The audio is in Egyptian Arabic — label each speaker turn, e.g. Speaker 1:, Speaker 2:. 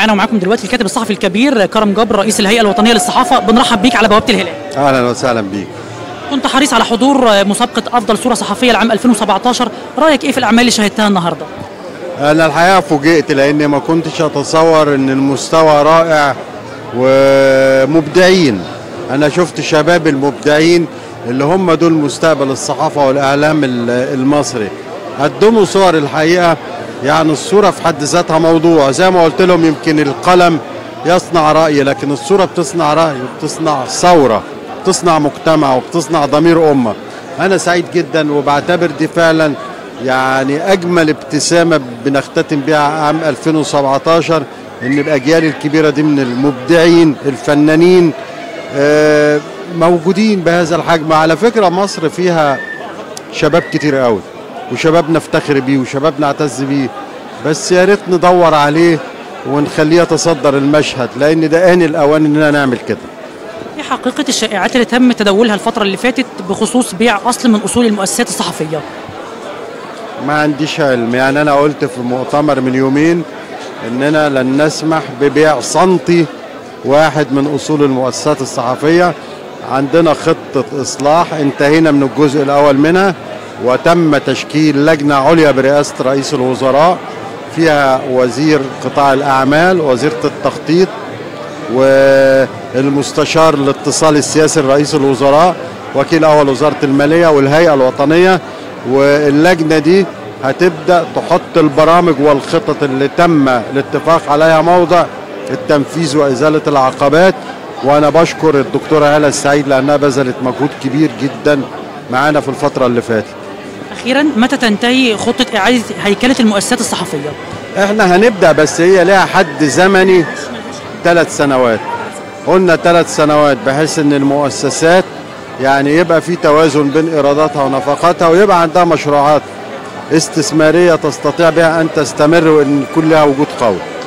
Speaker 1: معانا ومعاكم دلوقتي الكاتب الصحفي الكبير كرم جبر رئيس الهيئه الوطنيه للصحافه بنرحب بيك على بوابه الهلال
Speaker 2: اهلا وسهلا بيك
Speaker 1: كنت حريص على حضور مسابقه افضل صوره صحفيه لعام 2017 رايك ايه في الاعمال اللي شاهدتها النهارده
Speaker 2: انا الحقيقه فوجئت لاني ما كنتش اتصور ان المستوى رائع ومبدعين انا شفت شباب المبدعين اللي هم دول مستقبل الصحافه والاعلام المصري قدموا صور الحقيقه يعني الصوره في حد ذاتها موضوع زي ما قلت لهم يمكن القلم يصنع راي لكن الصوره بتصنع راي وبتصنع ثوره بتصنع مجتمع وبتصنع ضمير امه انا سعيد جدا وبعتبر دي فعلا يعني اجمل ابتسامه بنختتم بها عام 2017 ان الاجيال الكبيره دي من المبدعين الفنانين موجودين بهذا الحجم على فكره مصر فيها شباب كتير قوي وشباب نفتخر بيه وشباب نعتز بيه بس يا ريت ندور عليه ونخليه يتصدر المشهد لان ده ان الاوان اننا نعمل كده
Speaker 1: ايه حقيقه الشائعات اللي تم تداولها الفتره اللي فاتت بخصوص بيع اصل من اصول المؤسسات الصحفيه
Speaker 2: ما عنديش علم يعني انا قلت في مؤتمر من يومين اننا لن نسمح ببيع سنتي واحد من اصول المؤسسات الصحفيه عندنا خطه اصلاح انتهينا من الجزء الاول منها وتم تشكيل لجنه عليا برئاسه رئيس الوزراء فيها وزير قطاع الاعمال وزيره التخطيط والمستشار الاتصال السياسي لرئيس الوزراء وكيل اول وزاره الماليه والهيئه الوطنيه واللجنه دي هتبدا تحط البرامج والخطط اللي تم الاتفاق عليها موضع التنفيذ وازاله العقبات وانا بشكر الدكتوره هاله السعيد لانها بذلت مجهود كبير جدا معانا في الفتره اللي فاتت
Speaker 1: اخيرا متى تنتهي خطه اعاده هيكله المؤسسات الصحفيه
Speaker 2: احنا هنبدا بس هي لها حد زمني ثلاث سنوات قلنا ثلاث سنوات بحيث ان المؤسسات يعني يبقى في توازن بين ايراداتها ونفقاتها ويبقى عندها مشروعات استثماريه تستطيع بها ان تستمر وان يكون لها وجود قوي